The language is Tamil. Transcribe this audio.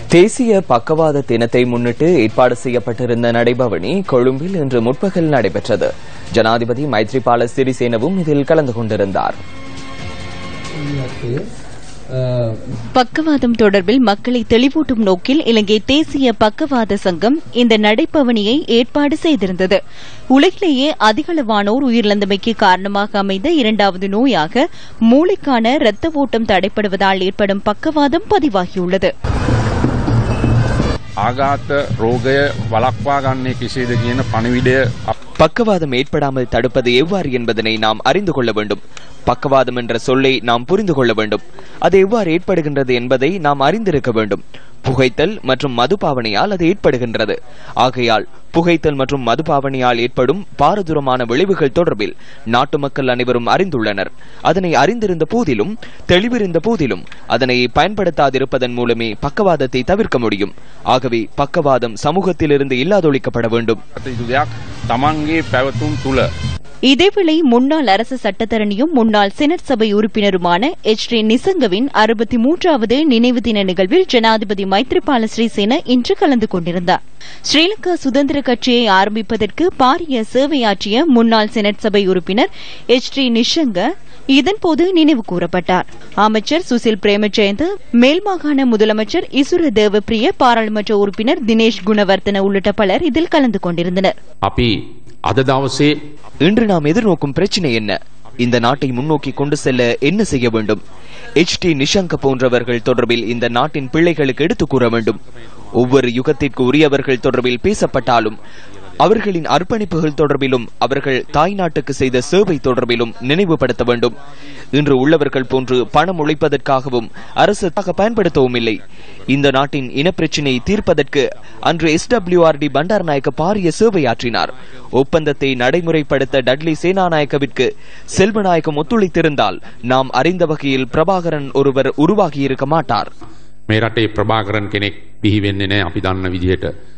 தேசிய பக்கவாத தினத்தை முன்னிட்டு ஏற்பாடு செய்யப்பட்டிருந்த நடைபவனி கொழும்பில் இன்று முற்பகல் நடைபெற்றது ஜனாதிபதி மைத்ரிபால சிறிசேனவும் இதில் கலந்து கொண்டிருந்தார் பக்கவாதம் தொடர்பில் மக்களை தெளிவூட்டும் நோக்கில் இலங்கை தேசிய பக்கவாத சங்கம் இந்த நடைப்பவனியை ஏற்பாடு செய்திருந்தது உலகிலேயே அதிகளவானோர் உயிரிழந்தமைக்கு காரணமாக அமைந்த இரண்டாவது நோயாக மூளைக்கான இரத்த ஓட்டம் தடைப்படுவதால் ஏற்படும் பக்கவாதம் பதிவாகியுள்ளது ආඝාත රෝගය වලක්වා ගන්නේ කෙසේද කියන පණවිඩය අප பக்கவாதம் ஏற்படாமல் தடுப்பது எவ்வாறு என்பதனை நாம் அறிந்து கொள்ள வேண்டும் பக்கவாதம் என்ற சொல்லை நாம் புரிந்து கொள்ள வேண்டும் அது எவ்வாறு ஏற்படுகின்றது என்பதை நாம் அறிந்திருக்க வேண்டும் புகைத்தல் மற்றும் மதுபாவனையால் அது ஏற்படுகின்றது ஆகையால் புகைத்தல் மற்றும் மதுபாவனையால் ஏற்படும் பாரதூரமான விளைவுகள் தொடர்பில் நாட்டு மக்கள் அனைவரும் அறிந்துள்ளனர் அதனை அறிந்திருந்த போதிலும் தெளிவிருந்த போதிலும் அதனை பயன்படுத்தாதிருப்பதன் மூலமே பக்கவாதத்தை தவிர்க்க முடியும் ஆகவே பக்கவாதம் சமூகத்திலிருந்து இல்லாதொழிக்கப்பட வேண்டும் කටයුතු දෙයක් තමන්ගේ පැවතුම් තුළ இதேவேளை முன்னாள் அரசு சட்டத்தரணியும் முன்னாள் செனட் சபை உறுப்பினருமான எச் டி நிசங்கவின் அறுபத்தி மூன்றாவது நினைவு தின நிகழ்வில் ஜனாதிபதி மைத்ரிபால ஸ்ரீசேன இன்று கலந்து கொண்டிருந்தார் ஸ்ரீலங்கா சுதந்திர கட்சியை ஆரம்பிப்பதற்கு பாரிய சேவையாற்றிய முன்னாள் செனட் சபை உறுப்பினர் எச் டி நிஷங்க இதன்போது நினைவு கூறப்பட்டார் அமைச்சர் சுசில் பிரேமஜெயந்த் மேல்மாகாண முதலமைச்சர் இசுர தேவப்பிரிய பாராளுமன்ற உறுப்பினர் தினேஷ் குணவர்த்தன உள்ளிட்ட பலர் இதில் கலந்து கொண்டிருந்தனர் අපි අද දවසේ இன்று நாம் எதிர்நோக்கும் பிரச்சனை என்ன இந்த நாட்டை முன்னோக்கி கொண்டு செல்ல என்ன செய்ய வேண்டும் எச் டி நிஷங்க போன்றவர்கள் தொடர்பில் இந்த நாட்டின் பிள்ளைகளுக்கு எடுத்துக் கூற வேண்டும் ஒவ்வொரு யுகத்திற்கு உரியவர்கள் தொடர்பில் பேசப்பட்டாலும் அவர்களின் அர்ப்பணிப்புகள் தொடர்பிலும் அவர்கள் தாய் நாட்டுக்கு செய்த சேவை தொடர்பிலும் நினைவுபடுத்த வேண்டும் இன்று உள்ளவர்கள் போன்று பணம் உழைப்பதற்காகவும் அரசு தாக பயன்படுத்தவும் இல்லை இந்த நாட்டின் இனப்பிரச்சினையை தீர்ப்பதற்கு அன்று எஸ் டபிள்யூஆர்டி பண்டாரநாயக்க பாரிய சேவையாற்றினார் ஒப்பந்தத்தை நடைமுறைப்படுத்த டட்லி சேனாநாயக்கவிற்கு செல்வநாயக்கம் ஒத்துழைத்திருந்தால் நாம் அறிந்த வகையில் பிரபாகரன் ஒருவர் உருவாகியிருக்க மாட்டார் මේ රටේ ප්‍රභාකරන් කෙනෙක් බිහිවෙන්නේ නෑ අපි දන්න විදිහට